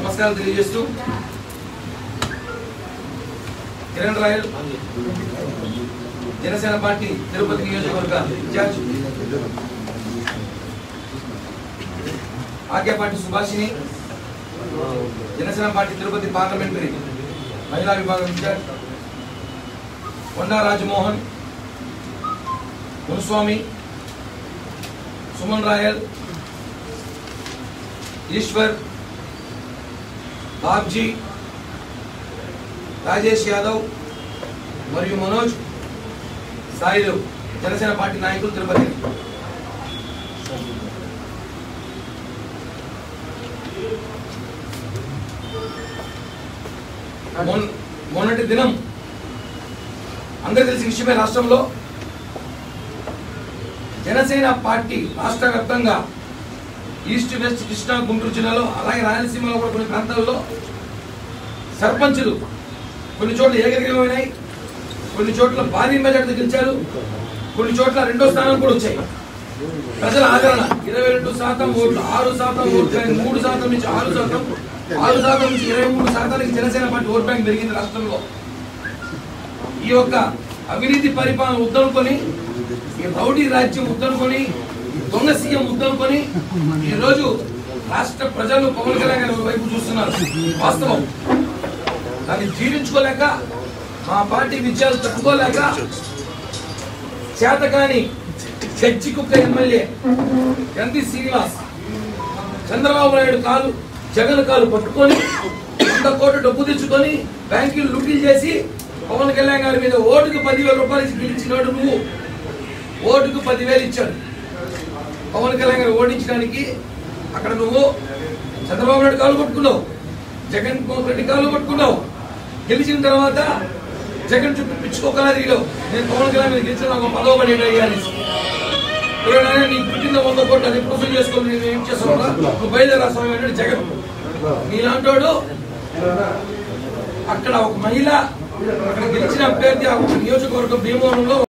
నమస్కారం తెలియజేస్తూ కిరణ్ రాయల్ జనసేన పార్టీ తిరుపతి నియోజకవర్గ in-charge Akepati Subhashini Janasena party Tirupati parliamentary మహిళా విభాగం ఇన్ఛార్జ్ కొండా రాజమోహన్ మునుస్వామి సుమన్ రాయల్ ఈశ్వర్ బాబ్జీ రాజేష్ యాదవ్ మరియు మనోజ్ సాయిలు జనసేన పార్టీ నాయకులు తిరుపతి మొన్- మొన్నటి దినం అందరికీ తెలిసిన విషయమే రాష్ట్రంలో జనసేన పార్టీ రాష్ట్ర వ్యాప్తంగా ఈస్ట్ వెస్ట్ కృష్ణా గుంటూరు జిల్లాలో అలాగే రాయలసీమలో కూడా కొన్ని ప్రాంతాల్లో సర్పంచులు కొన్ని చోట్ల ఏకగ్రీవమైనాయి కొన్ని చోట్ల భారీ మెజార్టీ గెలిచారు కొన్ని చోట్ల రెండో స్థానం కూడా వచ్చాయి ప్రజల ఆదరణ ఇరవై రెండు శాతం ఓట్లు ఆరు శాతం ఓట్ బ్యాంక్ మూడు శాతం నుంచి ఆరు శాతం ఆరు శాతం నుంచి ఇరవై మూడు శాతానికి జనసేన పార్టీ ఓట్ బ్యాంక్ పెరిగింది రాష్ట్రంలో ఈ యొక్క అవినీతి పరిపాలన ఉద్దనుకొని ఈ రౌడీ రాజ్యం ఉద్దనుకొని ఈ దొంగ సీఎం ఉద్దనుకొని ఈ రోజు రాష్ట్ర ప్రజలు పవన్ కళ్యాణ్ గారి వైపు చూస్తున్నారు వాస్తవం దాన్ని జీర్ణించుకోలేక మా పార్టీ విజయాలు తట్టుకోలేక చేతకాని జడ్జి కుక్క ఎమ్మెల్యే గంధి శ్రీనివాస్ చంద్రబాబు నాయుడు కాలు జగన్ కాలు పట్టుకొని వంద కోట్ల డబ్బు తెచ్చుకొని బ్యాంకులు లూటీ చేసి పవన్ కళ్యాణ్ గారి మీద ఓటుకు పదివేల రూపాయలు ఇచ్చి గెలిచినాడు నువ్వు ఓటుకు పదివేలు ఇచ్చాడు పవన్ కళ్యాణ్ గారు ఓడించడానికి అక్కడ నువ్వు చంద్రబాబు నాయుడు కాలు పట్టుకున్నావు జగన్ మోహన్ రెడ్డి కాలు పట్టుకున్నావు గెలిచిన తర్వాత జగన్ చుట్టూ పిచ్చుకోకలా తిరిగావు నేను పవన్ కళ్యాణ్ మీద గెలిచిన నాకు పదవ పని అయ్యాలి ఎవరైనా నీ పుట్టిన వంద కోట్లు అది ప్రొసెస్ చేసుకొని నేను ఏం చేస్తావు నువ్వు బయలుదేరా స్వామి అన్నాడు జగన్ నీలాంటోడు అక్కడ ఒక మహిళ అక్కడ గెలిచిన అభ్యర్థి ఆ ఒక నియోజకవర్గం భీమవరంలో